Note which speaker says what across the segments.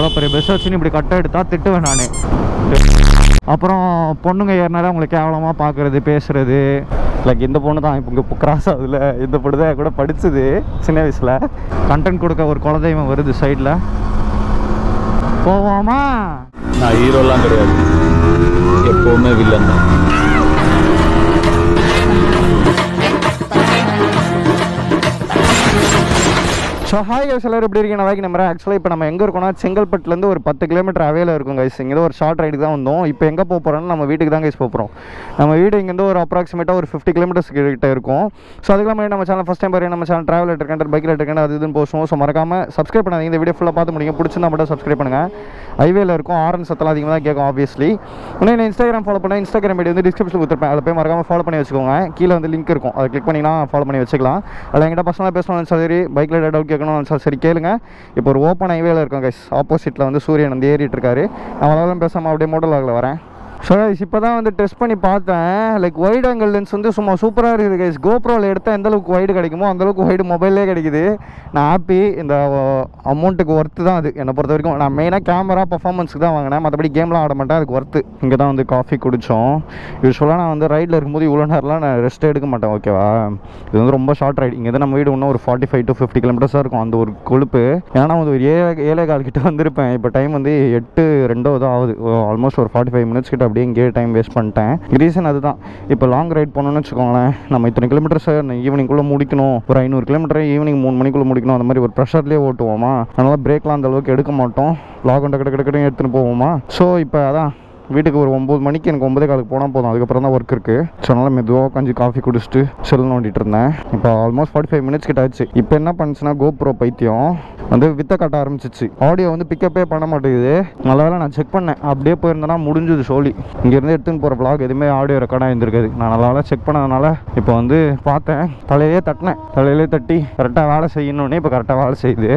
Speaker 1: அவ்வளோ பெரிய பஸ் வச்சுன்னு இப்படி கட்டை எடுத்தா திட்டுவேன் நான் அப்புறம் பொண்ணுங்க ஏறினாலே அவங்களை கேவலமாக பார்க்குறது பேசுறது லைக் இந்த பொண்ணு தான் இப்போ இங்கே கிராஸ் ஆகுதுல இந்த பொண்ணு தான் கூட படிச்சது சின்ன வயசில் கண்டென்ட் கொடுக்க ஒரு குலதெய்வம் வருது சைடில் போவோமா
Speaker 2: நான் ஹீரோலாம் கிடையாது எப்பவுமே வில்லன் தான்
Speaker 1: ஸோ ஹாய் கைஸ் எல்லாரும் எப்படி இருக்கீங்க நல்லா நம்புறேன் ஆக்சுவலாக இப்போ நம்ம எங்கே இருக்கோம்னா செங்கல்பட்டுலேருந்து ஒரு பத்து கிலோமீட்டர் அவையில் இருக்கும் கைஸ் இங்கே ஒரு ஷார்ட் ரைடுக்கு தான் வந்தோம் இப்போ எங்கே போக போகிறோம்னா நம்ம வீட்டுக்கு தான் கைஸ் போகிறோம் நம்ம வீடு இங்கேருந்து ஒரு அப்ராக்சிமேட்டாக ஒரு ஃபிஃப்டி கிலோமீட்டர்ஸ் கிட்ட இருக்கும் ஸோ அதுக்கெல்லாம் முன்னாடி நம்ம சேனல் ஃபஸ்ட் டைம் பாருங்க நம்ம சேனல் ட்ராவல் எடுக்கேன் பைக்கில் எடுக்கேன் அது இதுன்னு போசுவோம் ஸோ மறக்காம சப்ஸ்கிரைப் பண்ணாதீங்க இந்த வீடியோ ஃபுல்லாக பார்த்து முடியுங்க பிடிச்சிருந்தா மட்டும் சப்ஸ்கிரைப் பண்ணுங்கள் ஹைவேல இருக்கும் ஆரன் சத்தலாம் அதிகமாக தான் கேட்கும் ஆப்வியஸ்லி இன்னும் என்ன இன்ஸ்டாகிராம் ஃபாலோ பண்ணால் இன்ஸ்டாகிராம் ஐடி வந்து டிஸ்கிரிப்ஷன் கொடுத்துருப்பேன் அதை போய் மறக்காம ஃபாலோ பண்ணி வச்சுக்கோங்க கீழே வந்து லிங்க் இருக்கும் அதை கிளிக் பண்ணிங்கன்னா ஃபாலோ பண்ணி வச்சுக்கலாம் அதில் எங்கிட்ட பர்சனலாக பேசணும் சரி பைக்கில் டவுட் கேட்கணும் சார் சரி கேளுங்க இப்போ ஒரு ஓப்பன் ஹைவேல இருக்கோம் கைஸ் ஆப்போசிட்டில் வந்து சூரியன் வந்து ஏறிட்டு இருக்காரு நான் அதெல்லாம் பேசாமல் அப்படியே மோட்டல் லாகில் வரேன் ஸோ கைஸ் இப்போ தான் வந்து டெஸ்ட் பண்ணி பார்த்தேன் லைக் வைட் ஆங்கிள் லென்ஸ் வந்து சும்மா சூப்பராக இருக்குது கைஸ் கோப்ரோவில் எடுத்தால் எந்த அளவுக்கு வைடு கிடைக்குமோ அந்த அளவுக்கு வைடு மொபைல்லே கிடைக்குது நான் ஹாப்பி இந்த அமௌண்ட்டுக்கு ஒர்த்து தான் அது என்னை பொறுத்த வரைக்கும் நான் மெயினாக கேமரா பர்ஃபார்மன்ஸுக்கு தான் வாங்கினேன் மற்றபடி கேம்லாம் ஆட மாட்டேன் அதுக்கு ஒர்த்து இங்கே தான் வந்து காஃபி குடித்தோம் யூஸ்வலாக நான் வந்து ரைடில் இருக்கும்போது இவ்வளோ நேரம்லாம் நான் ரெஸ்ட் எடுக்க மாட்டேன் ஓகேவா இது வந்து ரொம்ப ஷார்ட் ரைடு இங்கே நம்ம வீடு இன்னும் ஒரு ஃபார்ட்டி ஃபைவ் டு ஃபிஃப்டி கிலோமீட்டர்ஸாக இருக்கும் அந்த ஒரு கொழுப்பு ஏன்னா நான் வந்து ஒரு ஏழை ஏழை கால் கிட்ட வந்திருப்பேன் இப்போ டைம் வந்து எட்டு ரெண்டோ தான் ஆகுது ஆல்மோஸ்ட் ஒரு ஃபார்ட்டி ஃபைவ் மினிட்ஸ் கிட்ட அப்படியே இங்கேயே டைம் வேஸ்ட் பண்ணிட்டேன் ரீசன் அதுதான் இப்போ லாங் ரைட் போகணும்னு வச்சுக்கோங்களேன் நம்ம இத்தனை கிலோமீட்டர்ஸ் ஈவினிங்குள்ளே முடிக்கணும் ஒரு ஐநூறு கிலோமீட்டர் ஈவினிங் மூணு மணிக்குள்ளே முடிக்கணும் அந்த மாதிரி ஒரு ப்ரெஷர்லேயே ஓட்டுவோமா அதனால் பிரேக்லாம் அந்த அளவுக்கு எடுக்க மாட்டோம் லாக் டக்கு டக்கு டக்குன்னு எடுத்துன்னு போவோமா ஸோ இப்போ அதான் வீட்டுக்கு ஒரு ஒம்பது மணிக்கு எனக்கு ஒன்பதே காலுக்கு போனால் போதும் அதுக்கப்புறம் தான் ஒர்க் இருக்குது ஸோ அதனால் மெதுவாக உட்காந்து காஃபி குடிச்சிட்டு செல் நோண்டிட்டு இருந்தேன் இப்போ ஆல்மோஸ்ட் ஃபார்ட்டி ஃபைவ் மினிட்ஸ் கிட்ட ஆச்சு இப்போ என்ன பண்ணுச்சுன்னா கோப்ரோ பைத்தியம் வந்து வித்த காட்ட ஆரம்பிச்சிச்சு ஆடியோ வந்து பிக்கப்பே பண்ண மாட்டேங்குது நல்ல வேளை நான் செக் பண்ணேன் அப்படியே போயிருந்தேன்னா முடிஞ்சது சோலி இங்கேருந்து எடுத்துன்னு போகிற vlog எதுவுமே ஆடியோ ரெக்கார்டாக இருந்திருக்காது நான் நல்ல வேலை செக் பண்ணதுனால இப்போ வந்து பார்த்தேன் தலையிலே தட்டினேன் தலையிலே தட்டி கரெக்டாக வேலை செய்யணுன்னே இப்போ கரெக்டாக வேலை செய்யுது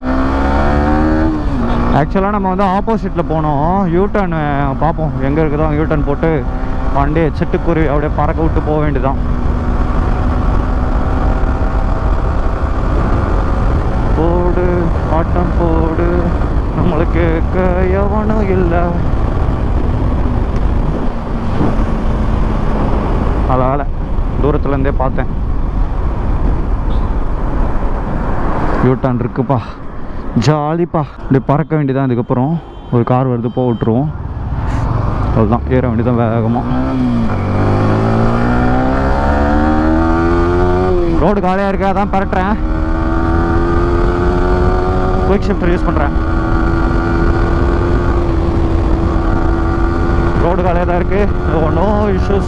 Speaker 1: ஆக்சுவலாக நம்ம வந்து ஆப்போசிட்டில் போனோம் யூட்டர்ன் பார்ப்போம் எங்கே இருக்குதோ யூட்டர்ன் போட்டு வண்டியை சிட்டுக்குருவி அப்படியே பறக்க விட்டு போக வேண்டியதான் போடு ஆட்டம் போடு நம்மளுக்கு எவனும் இல்லை அதால தூரத்துலேருந்தே பார்த்தேன் யூட்டர்ன் இருக்குப்பா ஜாலிப்பா இப்படி பறக்க வேண்டியதான் இதுக்கப்புறம் ஒரு கார் வருது போக விட்டுருவோம் அவ்வளோதான் ஏற வேண்டியதான் வேகமாக ரோடு காலியாக இருக்கு அதான் பரட்டுறேன் குயிக் ஷிஃப்டர் யூஸ் பண்ணுறேன் ரோடு காலியாக தான் இருக்கு நோ இஷ்யூஸ்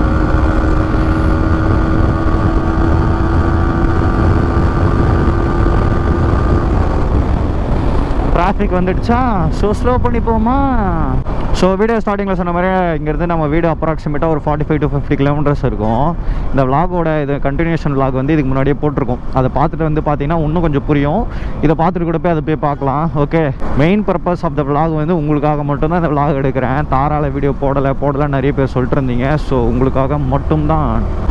Speaker 1: டிராஃபிக் வந்துடுச்சா ஸோ ஸ்லோ பண்ணி போமா ஸோ வீடியோ ஸ்டார்டிங்கில் சொன்ன மாதிரி இங்கேருந்து நம்ம வீடு அப்ராக்சிமேட்டாக ஒரு forty five to fifty kilometres இருக்கும் இந்த vlog-ஓட இது கண்டினியூஷன் vlog வந்து இதுக்கு முன்னாடியே போட்டிருக்கோம் அதை பார்த்துட்டு வந்து பார்த்தீங்கன்னா இன்னும் கொஞ்சம் புரியும் இதை பார்த்துட்டு கூட போய் அதை போய் பார்க்கலாம் okay main purpose of the vlog வந்து உங்களுக்காக மட்டும்தான் இந்த vlog எடுக்கிறேன் தாராள வீடியோ போடலை போடலை நிறைய பேர் சொல்லிட்டு இருந்தீங்க ஸோ உங்களுக்காக மட்டும்தான்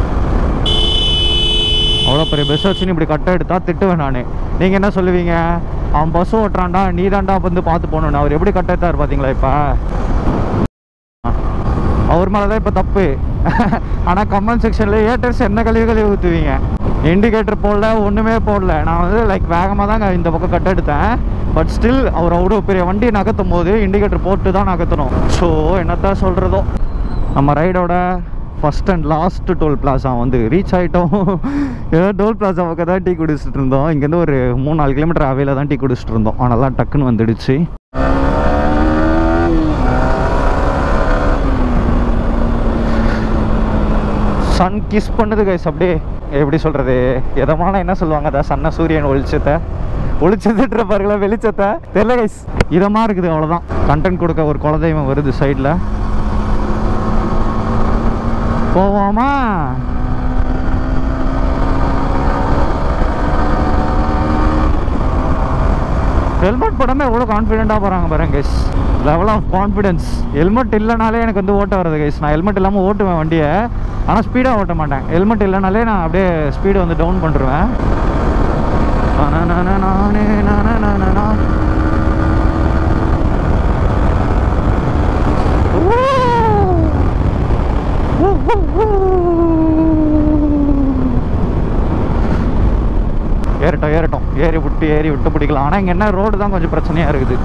Speaker 1: அவ்வளோ பெரிய பஸ் வச்சுன்னு இப்படி கட்டை எடுத்தா திட்டுவேன் நான் நீங்கள் என்ன சொல்லுவீங்க அவன் பஸ் ஓட்டுறான்டா நீ தான்டா வந்து பார்த்து போகணுன்னு அவர் எப்படி கட்டை எடுத்தார் பார்த்தீங்களா இப்போ அவர் மேலே தான் இப்போ தப்பு ஆனால் கமெண்ட் செக்ஷனில் ஏட்டர்ஸ் என்ன கழுவி கழுவி ஊற்றுவீங்க இண்டிகேட்டர் போடல ஒன்றுமே போடல நான் வந்து லைக் வேகமாக தாங்க இந்த பக்கம் கட் எடுத்தேன் பட் ஸ்டில் அவர் அவ்வளோ பெரிய வண்டி நகர்த்தும் போது இண்டிகேட்டர் போட்டு தான் நகர்த்தணும் ஸோ என்னத்தான் சொல்கிறதோ நம்ம ரைடோட first and last toll plaza வந்து ரீச் ஆகிட்டோம் ஏதோ டோல் பிளாசா பக்கம் தான் டீ குடிச்சிட்டு இருந்தோம் இங்கேருந்து ஒரு மூணு நாலு கிலோமீட்டர் அவையில் தான் டீ குடிச்சிட்டு இருந்தோம் அதனால டக்குன்னு வந்துடுச்சு சன் கிஸ் பண்ணுது கைஸ் அப்படியே எப்படி சொல்கிறது எதமான என்ன சொல்லுவாங்க அதான் சன்ன சூரியன் ஒளிச்சத்தை ஒளிச்சதுன்ற பாருங்களா வெளிச்சத்தை தெரியல கைஸ் இதமாக இருக்குது அவ்வளோதான் கண்டென்ட் கொடுக்க ஒரு குலதெய்வம் வருது சைடில் போவோமா ஹெல்மெட் போடாம எவ்வளோ கான்ஃபிடென்ட்டாக போகிறாங்க பாருங்க guys level of confidence helmet இல்லைனாலே எனக்கு வந்து ஓட்ட வருது கைஸ் நான் ஹெல்மெட் இல்லாமல் ஓட்டுவேன் வண்டியை ஆனால் ஸ்பீடாக ஓட்ட மாட்டேன் ஹெல்மெட் இல்லைனாலே நான் அப்படியே ஸ்பீடு வந்து டவுன் பண்ணிருவேன் நானே நானே நானே ஏறி விட்டு ஏறி விட்டு பிடிக்கலாம் ஆனால் இங்கே என்ன ரோடு தான் கொஞ்சம் பிரச்சனையாக இருக்குது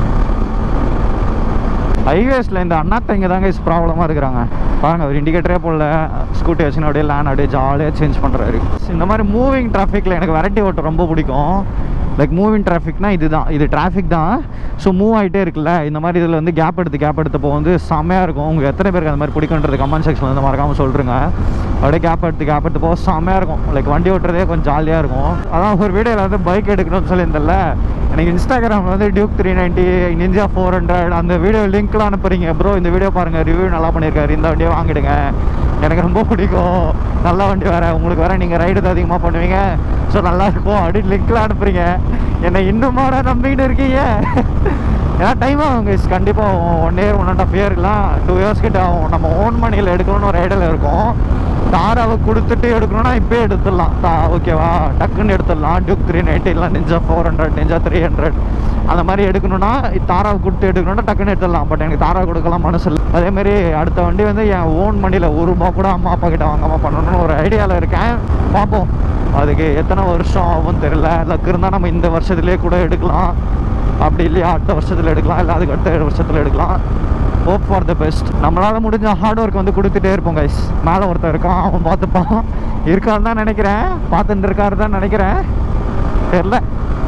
Speaker 1: ஹைவேஸில் இந்த அண்ணாத்த இங்கே தாங்க இஸ் ப்ராப்ளமாக இருக்கிறாங்க பாருங்க ஒரு இண்டிகேட்டரே போடல ஸ்கூட்டி வச்சுன்னு அப்படியே லேன் அப்படியே ஜாலியாக சேஞ்ச் பண்ணுறாரு இந்த மாதிரி மூவிங் டிராஃபிக்கில் எனக்கு வெரைட்டி ஓட்ட ரொம்ப பிடிக்கும் லைக் மூவிங் டிராஃபிக்னா இதுதான் இது டிராஃபிக் தான் ஸோ மூவ் ஆகிட்டே இருக்குல்ல இந்த மாதிரி இதில் வந்து கேப் எடுத்து கேப் எடுத்தப்போ வந்து செம்மையாக இருக்கும் உங்களுக்கு எத்தனை பேருக்கு அந்த மாதிரி பிடிக்குன்றது கமெண்ட் செக்ஷனில் வந்து மறக்காமல் சொல்கிறேங்க அப்படியே கேப் எடுத்து கேப் எடுத்து போக செம்மையாக இருக்கும் லைக் வண்டி ஓட்டுறதே கொஞ்சம் ஜாலியாக இருக்கும் அதான் ஒரு வீடியோவில் வந்து பைக் எடுக்கணும்னு சொல்லியிருந்தேன்ல எனக்கு இன்ஸ்டாகிராமில் வந்து Duke three ninety Ninja four hundred அந்த வீடியோ லிங்க்லாம் அனுப்புறீங்க ப்ரோ இந்த வீடியோ பாருங்கள் ரிவ்யூ நல்லா பண்ணியிருக்காரு இந்த வண்டியை வாங்கிடுங்க எனக்கு ரொம்ப பிடிக்கும் நல்ல வண்டி வேறு உங்களுக்கு வேறு நீங்கள் ரைடு தான் அதிகமாக பண்ணுவீங்க ஸோ நல்லா இருக்கும் அப்படின்னு லிங்க்லாம் அனுப்புறீங்க என்னை இன்னுமாட நம்பிக்கிட்டு இருக்கீங்க ஏன்னா டைம் ஆகும் guys. கண்டிப்பாக one year one and half இயர்லாம் டூ இயர்ஸ் கிட்ட ஆகும் நம்ம ஓன் மணியில் எடுக்கணும்னு ஒரு ஐடியில் இருக்கும் தாராவை கொடுத்துட்டு எடுக்கணும்னா இப்போயே எடுத்துடலாம் தா ஓகேவா டக்குன்னு எடுத்துடலாம் டியூக் த்ரீ நைன்ட்டி இல்லை Ninja four hundred Ninja three hundred அந்த மாதிரி எடுக்கணும்னா தாராவை கொடுத்து எடுக்கணும்னா டக்குன்னு எடுத்துடலாம் பட் எனக்கு தாரா கொடுக்கலாம் மனசு இல்லை அதேமாரி அடுத்த வண்டி வந்து என் ஓன் மணியில் ஒரு ரூபா கூட அம்மா அப்பா கிட்ட வாங்காமல் பண்ணணும்னு ஒரு ஐடியாவில் இருக்கேன் பார்ப்போம் அதுக்கு எத்தனை வருஷம் ஆகும் தெரியல லக்கு இருந்தால் நம்ம இந்த வருஷத்துலேயே கூட எடுக்கலாம் அப்படி இல்லையா அடுத்த வருஷத்தில் எடுக்கலாம் இல்லை அதுக்கு அடுத்த வருஷத்தில் எடுக்கலாம் ஹோப் ஃபார் த பெஸ்ட் நம்மளால் முடிஞ்ச ஹார்ட் ஒர்க் வந்து கொடுத்துட்டே இருப்போம் கைஸ் மேலே ஒருத்தன் இருக்கான் அவன் பார்த்துப்பான் இருக்கான்னு தான் நினைக்கிறேன் பார்த்துட்டு இருக்காரு தான் நினைக்கிறேன் தெரில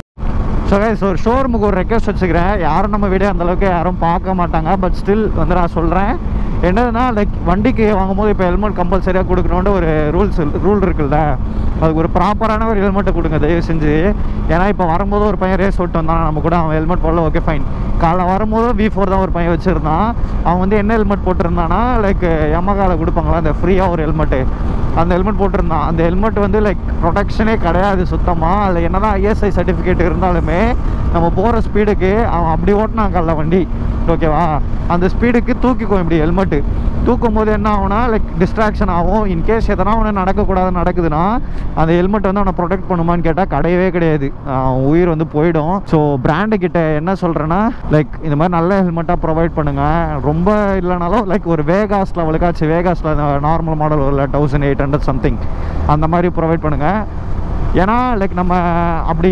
Speaker 1: ஸோ கைஸ் ஒரு ஷோரூமுக்கு ஒரு ரெக்வஸ்ட் வச்சுக்கிறேன் யாரும் நம்ம வீடியோ அந்த அளவுக்கு யாரும் பார்க்க மாட்டாங்க பட் ஸ்டில் வந்து நான் சொல்கிறேன் என்னதுன்னா லைக் வண்டிக்கு வாங்கும்போது இப்போ ஹெல்மெட் கம்பல்சரியாக கொடுக்கணுன்ற ஒரு ரூல்ஸ் ரூல் இருக்குல்ல அதுக்கு ஒரு ப்ராப்பரான ஒரு ஹெல்மெட்டை கொடுங்க தயவு செஞ்சு ஏன்னா இப்போ வரும்போது ஒரு பையன் ரேஸ் ஓட்டு வந்தான் நம்ம கூட அவன் ஹெல்மெட் போடல ஓகே ஃபைன் காலைல வரும்போது வி ஃபோர் தான் ஒரு பையன் வச்சுருந்தான் அவன் வந்து என்ன ஹெல்மெட் போட்டிருந்தானா லைக் எமகாவில் கொடுப்பாங்களா அந்த ஃப்ரீயாக ஒரு ஹெல்மெட்டு அந்த ஹெல்மெட் போட்டிருந்தான் அந்த ஹெல்மெட் வந்து லைக் ப்ரொடெக்ஷனே கிடையாது சுத்தமாக அதில் என்னதான் ஐஎஸ்ஐ சர்டிஃபிகேட் இருந்தாலுமே நம்ம போகிற ஸ்பீடுக்கு அவன் அப்படி ஓட்டினான் காலைல வண்டி ஓகேவா அந்த ஸ்பீடுக்கு தூக்கிக்கும் இப்படி ஹெல்மெட்டு தூக்கும் போது என்ன ஆகும்னா லைக் டிஸ்ட்ராக்ஷன் ஆகும் இன்கேஸ் எதனா ஒன்று நடக்கக்கூடாது நடக்குதுன்னா அந்த ஹெல்மெட் வந்து அவனை ப்ரொடெக்ட் பண்ணுமான்னு கேட்டால் கிடையவே கிடையாது அவன் உயிர் வந்து போயிடும் ஸோ பிராண்டு கிட்ட என்ன சொல்கிறேன்னா லைக் இந்த மாதிரி நல்ல ஹெல்மெட்டாக ப்ரொவைட் பண்ணுங்கள் ரொம்ப இல்லைனாலும் லைக் ஒரு வேகாஸ் லெவலுக்காச்சும் வேகாஸில் நார்மல் மாடல் வரல தௌசண்ட் எயிட் ஹண்ட்ரட் சம்திங் அந்த மாதிரி ப்ரொவைட் பண்ணுங்கள் ஏன்னா லைக் நம்ம அப்படி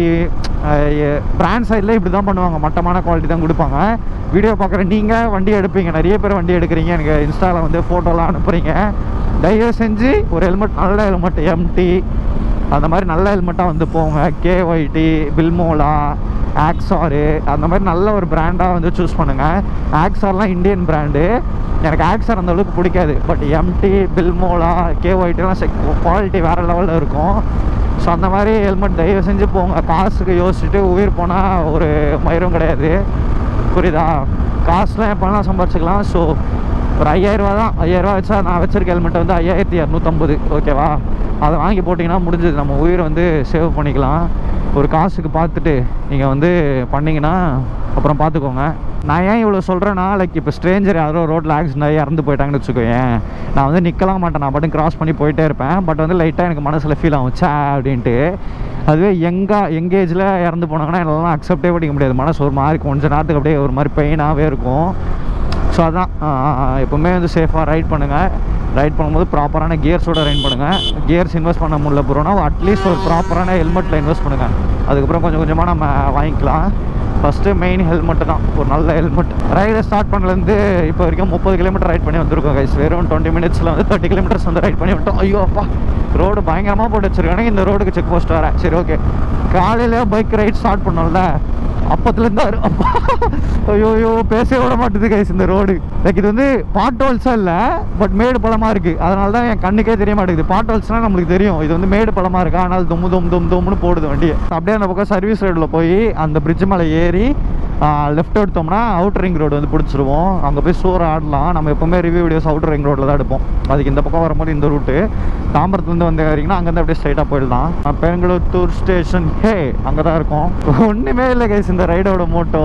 Speaker 1: பிராண்ட் சைடில் இப்படி தான் பண்ணுவாங்க மட்டமான குவாலிட்டி தான் கொடுப்பாங்க வீடியோ பார்க்குற நீங்கள் வண்டி எடுப்பீங்க நிறைய பேர் வண்டி எடுக்கிறீங்க எனக்கு இன்ஸ்டாவில் வந்து ஃபோட்டோலாம் அனுப்புகிறீங்க தயவு செஞ்சு ஒரு ஹெல்மெட் நல்ல ஹெல்மெட் எம்டி அந்த மாதிரி நல்ல ஹெல்மெட்டாக வந்து போங்க கேஒய்டி பில்மோலா ஆக்ஸாரு அந்த மாதிரி நல்ல ஒரு பிராண்டாக வந்து சூஸ் பண்ணுங்கள் ஆக்ஸார்லாம் இந்தியன் பிராண்டு எனக்கு ஆக்ஸார் அந்த அளவுக்கு பிடிக்காது பட் எம்டி பில்மோலா கேஒய்டிலாம் செக் குவாலிட்டி வேறு லெவலில் இருக்கும் ஸோ அந்த மாதிரி ஹெல்மெட் தயவு செஞ்சு போங்க காசுக்கு யோசிச்சுட்டு உயிர் போனால் ஒரு மயிரும் கிடையாது புரியுதா காசுலாம் எப்போலாம் சம்பாரிச்சுக்கலாம் ஸோ ஒரு ஐயாயிரரூவா தான் ஐயாயிரரூவா வச்சா நான் வச்சிருக்க ஹெல்மெட் வந்து ஐயாயிரத்தி இரநூத்தம்பது ஓகேவா அதை வாங்கி போட்டிங்கன்னா முடிஞ்சது நம்ம உயிரை வந்து சேவ் பண்ணிக்கலாம் ஒரு காசுக்கு பார்த்துட்டு நீங்கள் வந்து பண்ணிங்கன்னா அப்புறம் பார்த்துக்கோங்க நான் ஏன் இவ்வளோ சொல்கிறேன்னா லைக் இப்போ ஸ்ட்ரேஞ்சர் யாரோ ரோட்டில் ஆக்சிடென்ட் ஆகி இறந்து போயிட்டாங்கன்னு வச்சுக்கோயேன் நான் வந்து நிற்கலாம் மாட்டேன் நான் பாட்டு கிராஸ் பண்ணி போயிட்டே இருப்பேன் பட் வந்து லைட்டாக எனக்கு மனசில் ஃபீல் ஆகும் சே அப்படின்ட்டு அதுவே எங்கா எங்க ஏஜில் இறந்து போனாங்கன்னா எல்லாம் அக்செப்டே பண்ணிக்க முடியாது மனசு ஒரு மாதிரி கொஞ்ச நேரத்துக்கு அப்படியே ஒரு மாதிரி பெயினாகவே இருக்கும் ஸோ அதான் ஆஹ் எப்பவுமே வந்து சேஃபாக ரைட் பண்ணுங்கள் ரைட் பண்ணும்போது ப்ராப்பரான கியர்ஸோட ரைட் பண்ணுங்கள் கியர்ஸ் இன்வெஸ்ட் பண்ண முடியல ப்ரோனா அட்லீஸ்ட் ஒரு ப்ராப்பரான ஹெல்மெட்டில் இன்வெஸ்ட் பண்ணுங்கள் அதுக்கப்புறம் கொஞ்சம் கொஞ்சமாக நம்ம வாங்கிக்கலாம் ஃபஸ்ட்டு மெயின் ஹெல்மெட்டு தான் ஒரு நல்ல ஹெல்மெட் ரைடை ஸ்டார்ட் பண்ணலேருந்து இப்போ வரைக்கும் முப்பது கிலோமீட்டர் ரைட் பண்ணி வந்திருக்கோம் கைஸ் வெறும் டுவெண்ட்டி மினிட்ஸில் வந்து தேர்ட்டி கிலோமீட்டர்ஸ் வந்து ரைட் பண்ணி விட்டோம் ஐயோ அப்பா ரோடு பயங்கரமாக போட்டு வச்சிருக்காங்க இந்த ரோடுக்கு செக் போஸ்ட் வரேன் சரி ஓகே காலையில் பைக் ரைட் ஸ்டார்ட் பண்ணோம்ல அப்பத்துலேருந்து அப்பா ஐயோ ஐயோ பேசவே விட மாட்டுது கைஸ் இந்த ரோடு லைக் இது வந்து பாட் ஹோல்ஸா இல்லை பட் மேடு பழமாக இருக்குது அதனால தான் என் கண்ணுக்கே தெரிய மாட்டேங்குது பாட் ஹோல்ஸ்னால் நம்மளுக்கு தெரியும் இது வந்து மேடு பழமாக இருக்கு ஆனால் தும்மு தும் தும் தும்னு போடுது வண்டியை அப்படியே அந்த பக்கம் சர்வீஸ் ரோடில் போய் அந்த பிரிட்ஜ் மேலே ஏறி லெஃப்ட் எடுத்தோம்னா அவுட்டர் ரிங் ரோடு வந்து பிடிச்சிருவோம் அங்கே போய் சோறு ஆடலாம் நம்ம எப்போவுமே ரிவ்யூ வீடியோஸ் அவுட்டர் ரிங் ரோட்டில் தான் எடுப்போம் அதுக்கு இந்த பக்கம் வரும்போது இந்த ரூட்டு தாம்பரத்துலேருந்து வந்து வரீங்கன்னா அங்கேருந்து அப்படியே ஸ்ட்ரைட்டாக போயிடலாம் அஹ் பெங்களூர் ஸ்டேஷன் ஹே அங்கே தான் இருக்கும் ஒன்றுமே இல்லை கைஸ் இந்த ரைடோட மோட்டோ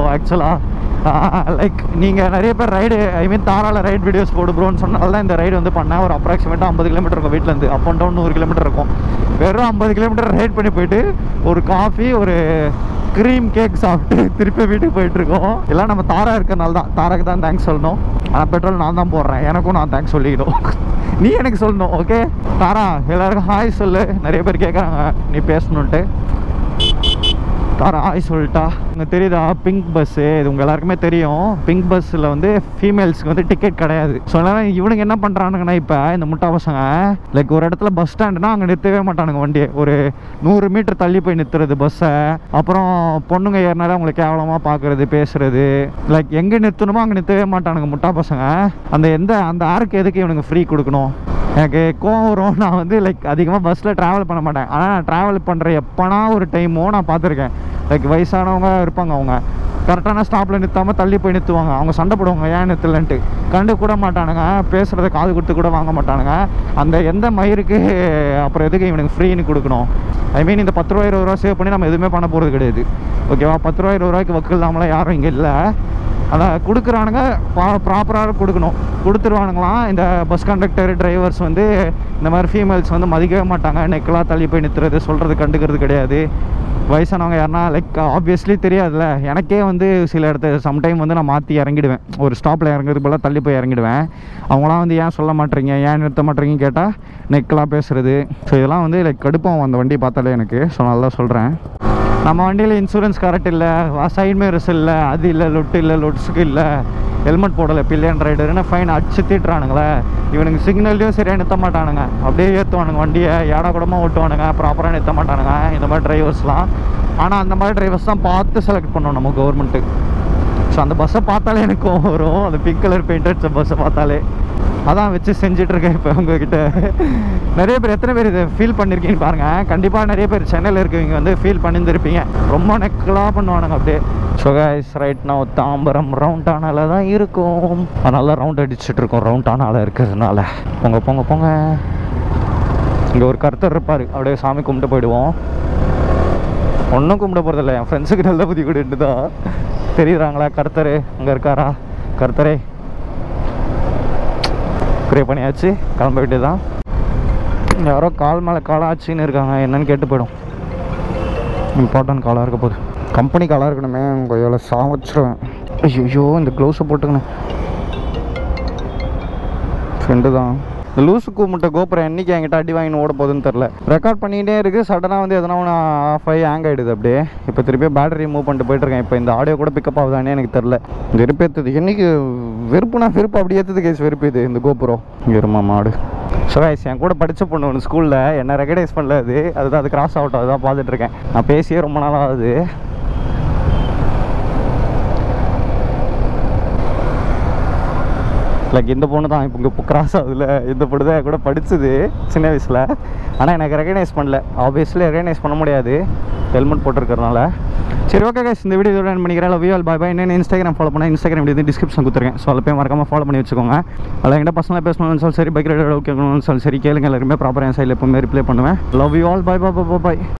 Speaker 1: ஆக்சுவலாக லைக் நீங்கள் நிறைய பேர் ரைடு ஐ மீன் தாராள ரைட் வீடியோஸ் போடு ப்ரோன்னு சொன்னால தான் இந்த ரைடு வந்து பண்ணேன் ஒரு அப்ராக்சிமேட்டாக ஐம்பது கிலோமீட்டர் இருக்கும் வீட்டிலேருந்து அப் அண்ட் டவுன் நூறு கிலோமீட்டர் இருக்கும் வெறும் ஐம்பது கிலோமீட்டர் ரைட் பண்ணி போயிட்டு ஒரு காஃபி ஒரு க்ரீம் கேக் சாப்பிட்டு திருப்பி வீட்டுக்கு போயிட்டு இருக்கோம் எல்லாம் நம்ம தாரா இருக்கனால தான் தாராக்கு தான் தேங்க்ஸ் சொல்லணும் ஆனால் பெட்ரோல் நான் தான் போடுறேன் எனக்கும் நான் தேங்க்ஸ் சொல்லிக்கணும் நீ எனக்கு சொல்லணும் ஓகே தாரா எல்லாருக்கும் ஹாய் சொல்லு நிறைய பேர் கேட்குறாங்க நீ பேசணுன்ட்டு கார் ஆய் சொல்லிட்டா இங்கே தெரியுதா பிங்க் பஸ்ஸு இது உங்கள் எல்லாருக்குமே தெரியும் பிங்க் பஸ்ஸில் வந்து ஃபீமேல்ஸ்க்கு வந்து டிக்கெட் கிடையாது ஸோ அதனால் இவனுங்க என்ன பண்ணுறானுங்கன்னா இப்போ இந்த முட்டா பசங்க லைக் ஒரு இடத்துல பஸ் ஸ்டாண்டுனா அங்கே நிறுத்தவே மாட்டானுங்க வண்டியை ஒரு நூறு மீட்டர் தள்ளி போய் நிறுத்துறது பஸ்ஸை அப்புறம் பொண்ணுங்க ஏறினாலே அவங்களை கேவலமாக பார்க்குறது பேசுறது லைக் எங்கே நிறுத்தணுமோ அங்கே நிறுத்தவே மாட்டானுங்க முட்டா பசங்க அந்த எந்த அந்த ஆருக்கு எதுக்கு இவனுங்க ஃப்ரீ கொடுக்கணும் எனக்கு கோவம் வரும் நான் வந்து லைக் அதிகமாக பஸ்ஸில் ட்ராவல் பண்ண மாட்டேன் ஆனால் நான் ட்ராவல் பண்ணுற எப்போனா ஒரு டைமோ நான் பார்த்துருக்கேன் லைக் வயசானவங்க இருப்பாங்க அவங்க கரெக்டான ஸ்டாப்பில் நிறுத்தாமல் தள்ளி போய் நிறுத்துவாங்க அவங்க சண்டை போடுவாங்க ஏன் நிறுத்தலன்ட்டு கண்டு கூட மாட்டானுங்க பேசுகிறத காது கொடுத்து கூட வாங்க மாட்டானுங்க அந்த எந்த மயிருக்கு அப்புறம் எதுக்கு இவனுக்கு ஃப்ரீன்னு கொடுக்கணும் ஐ மீன் இந்த பத்து ரூபா இருபது ரூபா சேவ் பண்ணி நம்ம எதுவுமே பண்ண போகிறது கிடையாது ஓகேவா பத்து ரூபா இருபது ரூபாய்க்கு வக்கு இல்லாமலாம் யாரும் இங்கே இல்லை அதான் கொடுக்குறானுங்க பா ப்ராப்பராக கொடுக்கணும் கொடுத்துருவானுங்களாம் இந்த பஸ் கண்டக்டர் டிரைவர்ஸ் வந்து இந்த மாதிரி ஃபீமேல்ஸ் வந்து மதிக்கவே மாட்டாங்க நெக்கெல்லாம் தள்ளி போய் நிறுத்துறது சொல்கிறது கண்டுக்கிறது கிடையாது வயசானவங்க யாருன்னா லைக் ஆப்வியஸ்லி தெரியாதுல்ல எனக்கே வந்து சில இடத்து சம்டைம் வந்து நான் மாற்றி இறங்கிடுவேன் ஒரு ஸ்டாப்பில் இறங்குறதுக்கு பதிலாக தள்ளி போய் இறங்கிடுவேன் அவங்களாம் வந்து ஏன் சொல்ல மாட்டீங்க ஏன் நிறுத்த மாட்டீங்கன்னு கேட்டால் நெக்கெல்லாம் பேசுறது ஸோ இதெல்லாம் வந்து லைக் கடுப்பாகும் அந்த வண்டி பார்த்தாலே எனக்கு ஸோ நல்லா சொல்கிறேன் நம்ம வண்டியில் இன்சூரன்ஸ் கரெக்ட் இல்லை சைட் மிரர்ஸ் இல்லை அது இல்லை லொட்டு இல்லை லொட்ஸுக்கு இல்லை ஹெல்மெட் போடலை பில்லியன் ரைடர்னு ஃபைன் அடிச்சு தீட்டுறானுங்களே இவனுங்க சிக்னல்லையும் சரியாக நிறுத்த மாட்டானுங்க அப்படியே ஏற்றுவானுங்க வண்டியை ஏடா கூடமாக ஓட்டுவானுங்க ப்ராப்பராக நிறுத்த மாட்டானுங்க இந்த மாதிரி டிரைவர்ஸ்லாம் ஆனால் அந்த மாதிரி டிரைவர்ஸ் தான் பார்த்து செலக்ட் பண்ணணும் நம்ம கவர்மெண்ட்டு ஸோ அந்த பஸ்ஸை பார்த்தாலே எனக்கு கோவம் வரும் அந்த பிங்க் கலர் பெயிண்டட் பஸ்ஸை பார்த்தாலே அதான் வச்சு செஞ்சுட்டு இருக்கேன் இப்போ உங்ககிட்ட நிறைய பேர் எத்தனை பேர் இதை ஃபீல் பண்ணியிருக்கீங்கன்னு பாருங்கள் கண்டிப்பாக நிறைய பேர் சென்னையில் இருக்கவங்க வந்து ஃபீல் பண்ணியிருந்திருப்பீங்க ரொம்ப நெக்கலாக பண்ணுவானுங்க அப்படியே ஸோ கைஸ் ரைட் நான் தாம்பரம் ரவுண்ட் ஆனால தான் இருக்கும் அதனால ரவுண்ட் அடிச்சுட்டு இருக்கோம் ரவுண்ட் ஆனால இருக்கிறதுனால போங்க போங்க போங்க இங்கே ஒரு கருத்தர் இருப்பார் அப்படியே சாமி கும்பிட்டு போயிடுவோம் ஒன்றும் கும்பிட போகிறதில்ல என் ஃப்ரெண்ட்ஸுக்கு நல்ல புத்தி கொடுட்டு தான் தெரியுறாங்களா கர்த்தர் அங்கே இருக்காரா கர்த்தரே ப்ரே பண்ணியாச்சு கிளம்ப வேண்டியது தான் யாரோ கால் மேலே காலாச்சுன்னு இருக்காங்க என்னன்னு கேட்டு போயிடும் இம்பார்ட்டன்ட் காலாக இருக்க போகுது கம்பெனி காலாக இருக்கணுமே உங்கள் எவ்வளோ சாவச்சிருவேன் ஐயோ இந்த க்ளவுஸை போட்டுக்கணும் ஃப்ரெண்டு தான் இந்த லூசு கூப்பிட்ட கோபுரம் என்னைக்கு என்கிட்ட அடி வாங்கின்னு ஓட போகுதுன்னு தெரில ரெக்கார்ட் பண்ணிகிட்டே இருக்குது சடனாக வந்து எதனா ஒன்று ஆஃப் ஆகி ஹேங் ஆகிடுது அப்படியே இப்போ திருப்பி பேட்டரி மூவ் பண்ணிட்டு போயிட்டுருக்கேன் இப்போ இந்த ஆடியோ கூட பிக்கப் ஆகுதானே எனக்கு தெரில இந்த வெறுப்பு ஏற்றுது என்னைக்கு வெறுப்புனா வெறுப்பு அப்படி ஏற்றுது கேஸ் வெறுப்பு இது இந்த கோபுரம் இருமா மாடு ஸோ guys, என் கூட படித்த பொண்ணு ஒன்று ஸ்கூலில் என்ன ரெகனைஸ் பண்ணல அது அதுதான் அது கிராஸ் அவுட் அதுதான் பார்த்துட்டு இருக்கேன் நான் பேசியே ரொம்ப நாள் ஆகுது லைக் இந்த பொண்ணு தான் இப்போ இங்கே கிராஸ் ஆகுதுல இந்த பொண்ணு தான் என் கூட படிச்சது சின்ன வயசில் ஆனால் எனக்கு ரெகனைஸ் பண்ணல ஆப்வியஸ்லி ரெகனைஸ் பண்ண முடியாது ஹெல்மெட் போட்டிருக்கறனால சரி ஓகே guys இந்த வீடியோ இதோட end பண்ணிக்கிறேன் love you all bye bye என்ன இன்ஸ்டாகிராம் ஃபாலோ பண்ணால் இன்ஸ்டாகிராம் வீடியோ டிஸ்கிரிப்ஷன் கொடுத்துருக்கேன் ஸோ அதில் போய் மறக்காம ஃபாலோ பண்ணி வச்சுக்கோங்க அதில் என்கிட்ட பர்சனலாக பேசணும்னு சொல்லி சரி பைக் ரைடர் ஓகே சரி கேளுங்க எல்லாருமே ப்ராப்பராக என் சைடில் எப்பவுமே ரிப்ளை பண்ணுவேன் love you all bye bye bye bye